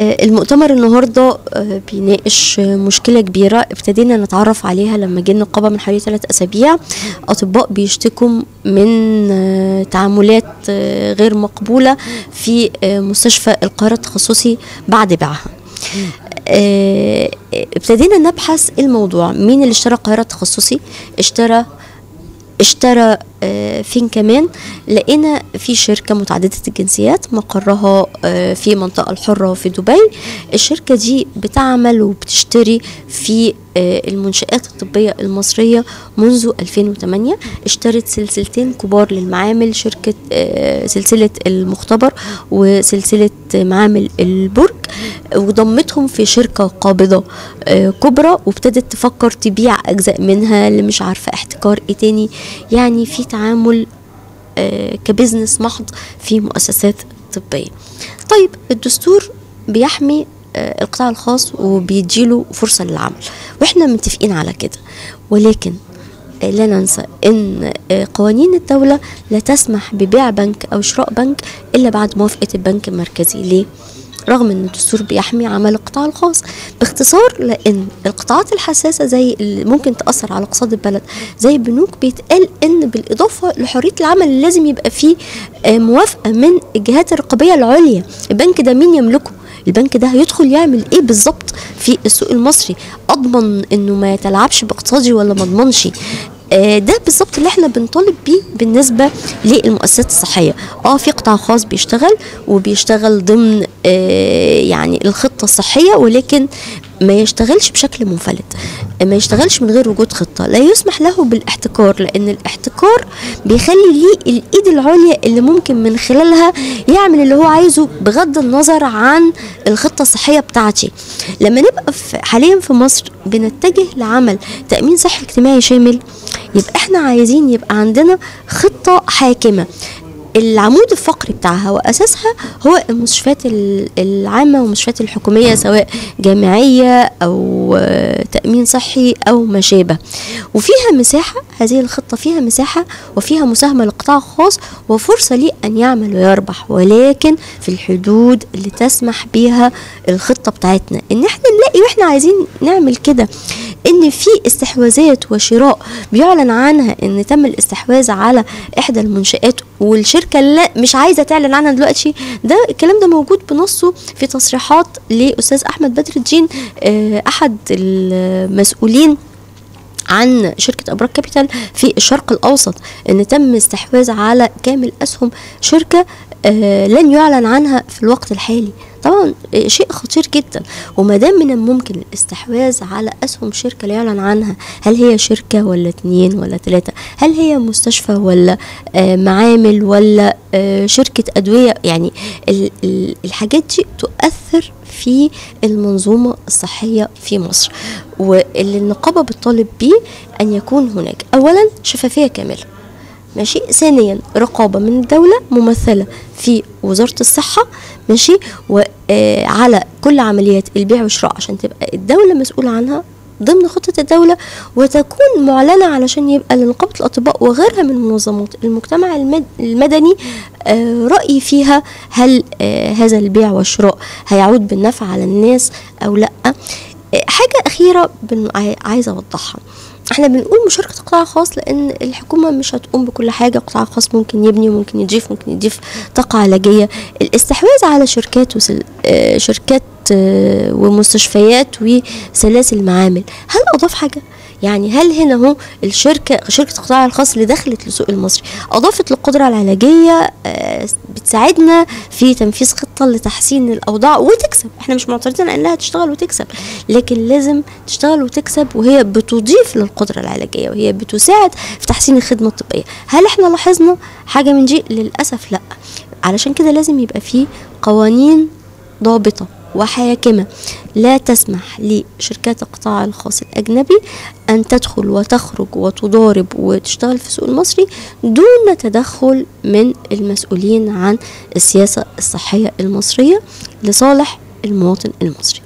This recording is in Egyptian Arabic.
المؤتمر النهارده بيناقش مشكله كبيره ابتدينا نتعرف عليها لما جه النقابه من حوالي ثلاث اسابيع اطباء بيشتكوا من تعاملات غير مقبوله في مستشفى القاهره التخصصي بعد بيعها ابتدينا نبحث الموضوع مين اللي اشترى القاهره التخصصي اشترى اشترى فين كمان لقينا في شركة متعددة الجنسيات مقرها في المنطقة الحرة في دبي الشركة دي بتعمل وبتشتري في المنشآت الطبية المصرية منذ 2008 اشترت سلسلتين كبار للمعامل شركة سلسلة المختبر وسلسلة معامل البرج وضمتهم في شركة قابضة كبرى وابتدت تفكر تبيع أجزاء منها اللي مش عارفة احتكار ايه تاني يعني في تعامل كبزنس محض في مؤسسات طبية طيب الدستور بيحمي القطاع الخاص وبيديله فرصة للعمل واحنا متفقين على كده ولكن لا ننسى ان قوانين الدولة لا تسمح ببيع بنك او شراء بنك الا بعد موافقة البنك المركزي ليه؟ رغم ان الدستور بيحمي عمل القطاع الخاص باختصار لان القطاعات الحساسه زي اللي ممكن تاثر على اقتصاد البلد زي البنوك بيتقال ان بالاضافه لحريه العمل لازم يبقى فيه موافقه من الجهات الرقابيه العليا البنك ده مين يملكه البنك ده هيدخل يعمل ايه بالظبط في السوق المصري اضمن انه ما يتلاعبش باقتصادي ولا ما اضمنش آه ده بالظبط اللي احنا بنطالب بيه بالنسبه للمؤسسات الصحيه اه في قطاع خاص بيشتغل وبيشتغل ضمن آه يعني الخطه الصحيه ولكن ما يشتغلش بشكل منفلت ما يشتغلش من غير وجود خطه لا يسمح له بالاحتكار لان الاحتكار بيخلي ليه الايد العليا اللي ممكن من خلالها يعمل اللي هو عايزه بغض النظر عن الخطه الصحيه بتاعتي لما نبقى في حاليا في مصر بنتجه لعمل تامين صحي اجتماعي شامل يبقى احنا عايزين يبقى عندنا خطه حاكمه العمود الفقري بتاعها واساسها هو المستشفيات العامه والمستشفيات الحكوميه سواء جامعيه او تامين صحي او ما شابه وفيها مساحه هذه الخطه فيها مساحه وفيها مساهمه للقطاع الخاص وفرصه ليه ان يعمل ويربح ولكن في الحدود اللي تسمح بيها الخطه بتاعتنا ان احنا نلاقي واحنا عايزين نعمل كده ان في استحواذات وشراء بيعلن عنها ان تم الاستحواذ على احدى المنشات والشركه اللي مش عايزه تعلن عنها دلوقتي ده الكلام ده موجود بنصه في تصريحات لاستاذ احمد بدر الدين احد المسؤولين عن شركة أبراج كابيتال في الشرق الأوسط أن تم استحواذ على كامل أسهم شركة آه لن يعلن عنها في الوقت الحالي طبعا شيء خطير جدا وما دام من الممكن الاستحواذ على اسهم شركه لا يعلن عنها هل هي شركه ولا اتنين ولا تلاته هل هي مستشفى ولا آه معامل ولا آه شركه ادويه يعني ال ال الحاجات دي تؤثر في المنظومه الصحيه في مصر واللي النقابه بتطالب بيه ان يكون هناك اولا شفافيه كامله ماشي ثانيا رقابة من الدولة ممثلة في وزارة الصحة ماشي وعلى كل عمليات البيع والشراء عشان تبقى الدولة مسؤولة عنها ضمن خطة الدولة وتكون معلنة علشان يبقى لنقابة الأطباء وغيرها من منظمات المجتمع المدني رأي فيها هل هذا البيع والشراء هيعود بالنفع على الناس أو لأ حاجة أخيرة عايزة أوضحها احنا بنقول مشاركة قطاع خاص لان الحكومة مش هتقوم بكل حاجة قطاع خاص ممكن يبني وممكن يضيف ممكن يضيف طاقة علاجية الاستحواذ على شركات وسل... آه شركات آه ومستشفيات وسلاسل معامل هل اضاف حاجة يعني هل هنا هو الشركة شركة القطاع الخاص اللي دخلت للسوق المصري أضافت للقدرة العلاجية بتساعدنا في تنفيذ خطة لتحسين الأوضاع وتكسب احنا مش معترضين أنها تشتغل وتكسب لكن لازم تشتغل وتكسب وهي بتضيف للقدرة العلاجية وهي بتساعد في تحسين الخدمة الطبية هل احنا لاحظنا حاجة من دي للأسف لا علشان كده لازم يبقى فيه قوانين ضابطة وحاكمة لا تسمح لشركات القطاع الخاص الأجنبي أن تدخل وتخرج وتضارب وتشتغل في السوق المصري دون تدخل من المسؤولين عن السياسة الصحية المصرية لصالح المواطن المصري